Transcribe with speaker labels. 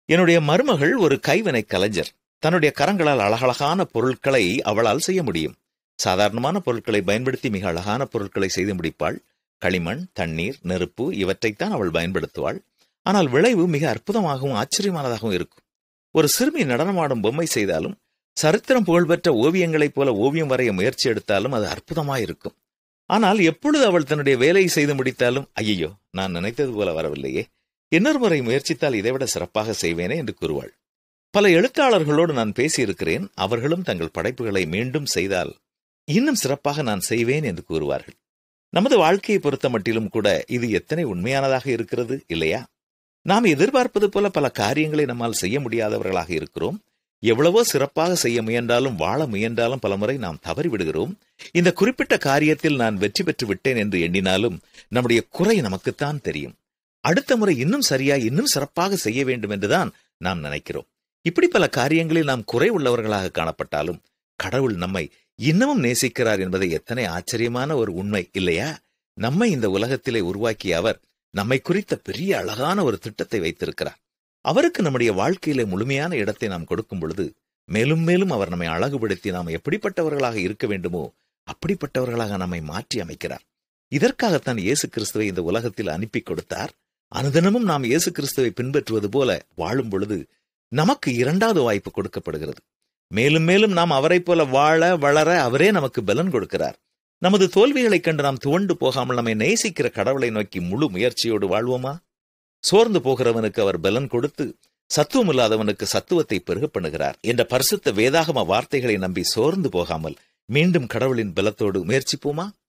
Speaker 1: என்னுடைய மருமகள் ஒரு கைவினை கலைஞர் தன்னுடைய கரங்களால் அழகழகான பொருட்களை அவளால் செய்ய முடியும் சாதாரணமான பொருட்களை பயன்படுத்தி மிக அழகான பொருட்களை செய்து முடிப்பாள் களிமண் தண்ணீர் நெருப்பு இவற்றைத்தான் அவள் பயன்படுத்துவாள் ஆனால் விளைவு மிக அற்புதமாகவும் ஆச்சரியமானதாகவும் இருக்கும் ஒரு சிறுமி நடனமாடும் பொம்மை செய்தாலும் சரித்திரம் புகழ்பெற்ற ஓவியங்களைப் போல ஓவியம் வரைய முயற்சி எடுத்தாலும் அது அற்புதமாயிருக்கும் ஆனால் எப்பொழுது அவள் தன்னுடைய வேலையை செய்து முடித்தாலும் ஐயோ நான் நினைத்தது போல வரவில்லையே இன்னொரு முறை முயற்சித்தால் இதைவிட சிறப்பாக செய்வேனே என்று கூறுவாள் பல எழுத்தாளர்களோடு நான் பேசியிருக்கிறேன் அவர்களும் தங்கள் படைப்புகளை மீண்டும் செய்தால் இன்னும் சிறப்பாக நான் செய்வேன் என்று கூறுவார்கள் நமது வாழ்க்கையை பொறுத்த மட்டிலும் கூட இது எத்தனை உண்மையானதாக இருக்கிறது இல்லையா நாம் எதிர்பார்ப்பது போல பல காரியங்களை நம்மால் செய்ய முடியாதவர்களாக இருக்கிறோம் எவ்வளவோ சிறப்பாக செய்ய முயன்றாலும் வாழ முயன்றாலும் பலமுறை நாம் தவறிவிடுகிறோம் இந்த குறிப்பிட்ட காரியத்தில் நான் வெற்றி பெற்று விட்டேன் என்று எண்ணினாலும் நம்முடைய குறை நமக்குத்தான் தெரியும் அடுத்த முறை இன்னும் சரியா இன்னும் சிறப்பாக செய்ய வேண்டும் என்றுதான் நாம் நினைக்கிறோம் இப்படி பல காரியங்களில் நாம் குறை உள்ளவர்களாக காணப்பட்டாலும் கடவுள் நம்மை இன்னமும் நேசிக்கிறார் என்பதை எத்தனை ஆச்சரியமான ஒரு உண்மை இல்லையா நம்மை இந்த உலகத்திலே உருவாக்கிய அவர் நம்மை குறித்த பெரிய அழகான ஒரு திட்டத்தை வைத்திருக்கிறார் அவருக்கு நம்முடைய வாழ்க்கையிலே முழுமையான இடத்தை நாம் கொடுக்கும் பொழுது மேலும் மேலும் அவர் நம்மை அழகுபடுத்தி நாம் எப்படிப்பட்டவர்களாக இருக்க வேண்டுமோ அப்படிப்பட்டவர்களாக நம்மை மாற்றி அமைக்கிறார் இதற்காகத்தான் இயேசு கிறிஸ்துவை இந்த உலகத்தில் அனுப்பி கொடுத்தார் அனுதினமும் நாம் இயேசு கிறிஸ்துவை பின்பற்றுவது போல வாழும் பொழுது நமக்கு இரண்டாவது வாய்ப்பு கொடுக்கப்படுகிறது மேலும் மேலும் நாம் அவரைப் போல வாழ வளர அவரே நமக்கு பலன் கொடுக்கிறார் நமது தோல்விகளைக் கண்டு நாம் துவண்டு போகாமல் நம்மை நேசிக்கிற கடவுளை நோக்கி முழு முயற்சியோடு வாழ்வோமா சோர்ந்து போகிறவனுக்கு அவர் பலன் கொடுத்து சத்துவம் இல்லாதவனுக்கு சத்துவத்தை பெருக பண்ணுகிறார் என்ற பரிசுத்த வேதாகம வார்த்தைகளை நம்பி சோர்ந்து போகாமல் மீண்டும் கடவுளின் பலத்தோடு முயற்சிப்போமா